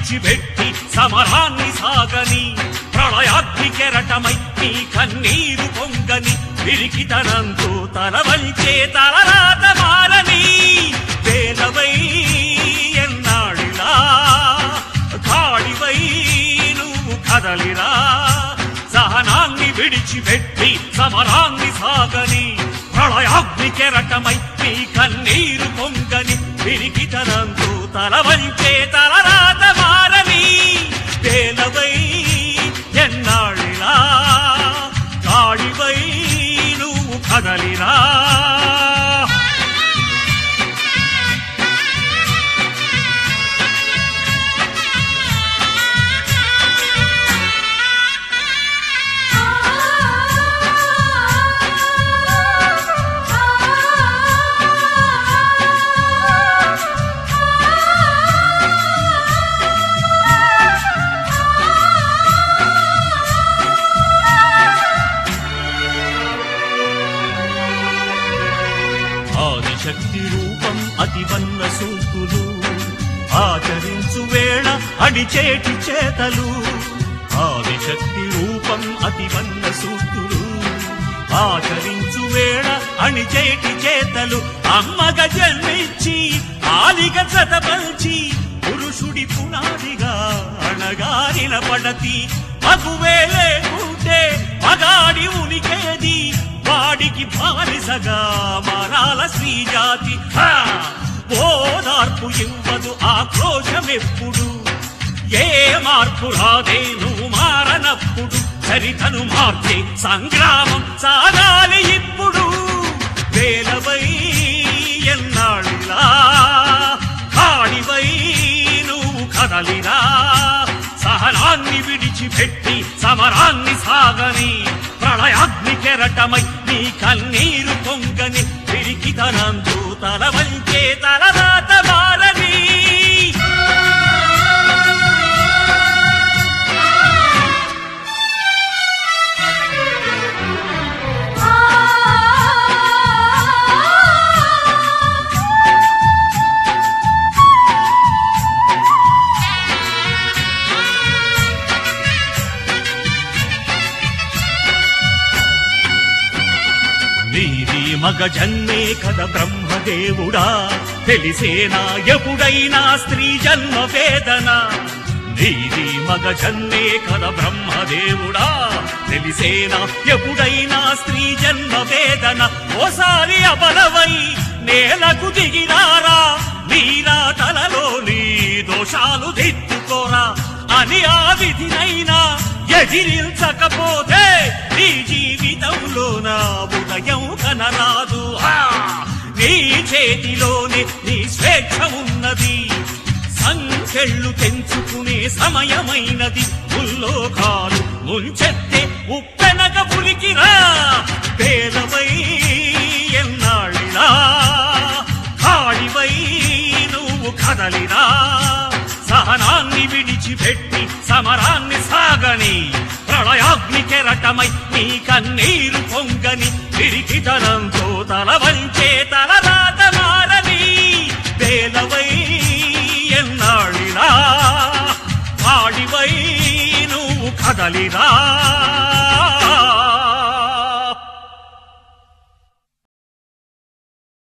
విడిచిపెట్టి సమరాన్ని సాగని ప్రళయాగ్ని కెరటమై నీ కన్నీరు పొంగని విరికితనంతో తల వంచే తలరాత మారని వేలవై ఎన్నాడిలా కాడివై నువ్వు కదలిరా సహనాన్ని విడిచిపెట్టి సమరాన్ని సాగని ప్రళయాగ్ని కెరటమై నీ కన్నీరు పొంగని విరికితనంతో తల వంచే తలరాత మారని వేలవై ఎన్నాళ్ళిలా కాడివై నువ్వు కదలిరా ఆదిశక్తి రూపం అతివన్న సూక్తులు ఆచరించు వేళ అడిచేటి చేతలు ఆదిశక్తి రూపం అతివన్న సూక్తులు ఆచరించు వేళ అణిచేటి చేతలు అమ్మగ జన్మించి ఆలిగ చదపల్చి పురుషుడి పునాదిగా అణగారిన పడతి మగువే లేకుంటే మగాడి ఉనికేది వాడికి బానిసగా మారాల శ్రీజాతి హా! ఓదార్పు ఇవ్వదు ఆక్రోశమెప్పుడు ఏ మార్పు రాదే నువ్వు మారనప్పుడు చరితను మార్చే సంగ్రామం సాగాలి ఇప్పుడు వేలవై ఎన్నాళ్ళిలా కాడివై నువ్వు కదలిరా సహనాన్ని విడిచిపెట్టి సమరాన్ని సాగని ప్రళయాగ్ని కెరటమై నీ కన్నీరు పొంగని పిరికితనంతో తల వంచే తలరాత మారని నీది మగ జన్మే కద బ్రహ్మదేవుడా తెలిసేనా ఎప్పుడైనా స్త్రీ జన్మ వేదన నీది మగ జన్మే కద బ్రహ్మదేవుడా తెలిసేనా ఎప్పుడైనా స్త్రీ జన్మ వేదన ఓసారి అబలవై నేలకు దిగినారా మీరా తలలోని దోషాలు దిద్దుకోరా అని ఆ విధినైనా ఎదిరించకపోతే నీ జీవితంలో నా ఉదయం కనరాదు హా! నీ చేతిలోనే నీ స్వేచ్ఛ ఉన్నది సంకెళ్ళు తెంచుకునే సమయమైనది ఉల్లోకాలు ముంచెత్తే ఉప్పెనగ పులికిరా పేదవై ఎన్నాళ్ళిలా కాడివై నువ్వు కదలిరా సహనాన్ని విడిచిపెట్టి సమరాన్ని సాగని ప్రళయాగ్ని కెరటమై నీ కన్నీరు పొంగని పిరికితనంతో తల వంచే తలరాత మారని వేలవై ఎన్నాళ్ళిలా కాడివై నువ్వు కదలిరా